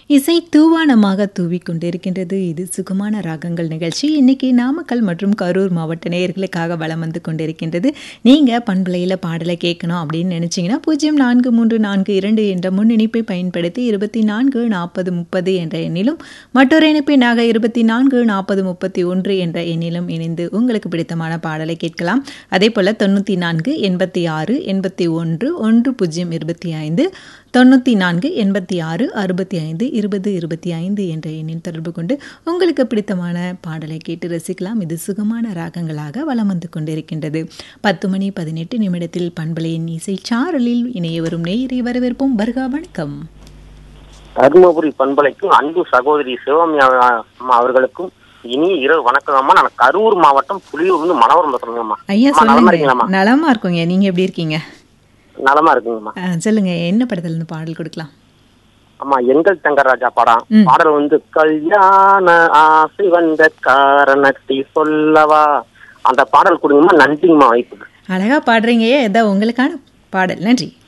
இசை தூவானமாக தூவி கொண்டிருக்கின்றது இது சுகமான ராகங்கள் நிகழ்ச்சி இன்னைக்கு நாமக்கல் மற்றும் கரூர் மாவட்ட நேயர்களுக்காக வலம் வந்து கொண்டிருக்கின்றது நீங்கள் பண்பலையில் பாடலை கேட்கணும் அப்படின்னு நினச்சிங்கன்னா பூஜ்ஜியம் நான்கு மூன்று நான்கு இரண்டு என்ற முன் இணைப்பை பயன்படுத்தி இருபத்தி நான்கு நாற்பது முப்பது என்ற எண்ணிலும் மற்றொரு இணைப்பினாக இருபத்தி நான்கு நாற்பது முப்பத்தி ஒன்று என்ற எண்ணிலும் இணைந்து உங்களுக்கு பிடித்தமான பாடலை கேட்கலாம் அதே போல் தொண்ணூற்றி நான்கு எண்பத்தி ஆறு எண்பத்தி ஒன்று ஒன்று பூஜ்ஜியம் இருபத்தி ஐந்து தொண்ணூற்றி நான்கு எண்பத்தி ஆறு அறுபத்தி ஐந்து இருபது இருபத்தி ஐந்து என்ற எண்ணில் தொடர்பு கொண்டு உங்களுக்கு பிடித்தமான பாடலை கேட்டு ரசிக்கலாம் இது சுகமான ராகங்களாக வலம் வந்து கொண்டிருக்கின்றது பத்து மணி பதினெட்டு நிமிடத்தில் பண்பலையின் இசை சாரலில் இணைய வரும் நேயரை வரவேற்போம் வருகா வணக்கம் தருமபுரி பண்பலைக்கும் அன்பு சகோதரி சிவகாமி அம்மா அவர்களுக்கும் இனிய இரவு வணக்கம் அம்மா நான் கரூர் மாவட்டம் புலியூர்லேருந்து மனோரம் பேசுறேங்கம்மா ஐயா அம்மா, நலமா சொல்லுங்க இருக்கீங்களாம்மா நலமா இருக்கோங்க நீங்க எப்படி இருக்கீங்க நலமா இருக்குங்கம்மா ஆ, சொல்லுங்க என்ன படத்துல இருந்து பாடல் கொடுக்கலாம் அம்மா எங்கள் தங்கராஜா படம் ம். பாடல் வந்து கல்யாண ஆசை வந்த காரணத்தை சொல்லவா அந்த பாடல் கொடுங்கம்மா நன்றிங்கம்மா வாய்ப்புக்கு அழகா பாடுறீங்க இதான் உங்களுக்கான பாடல் நன்றி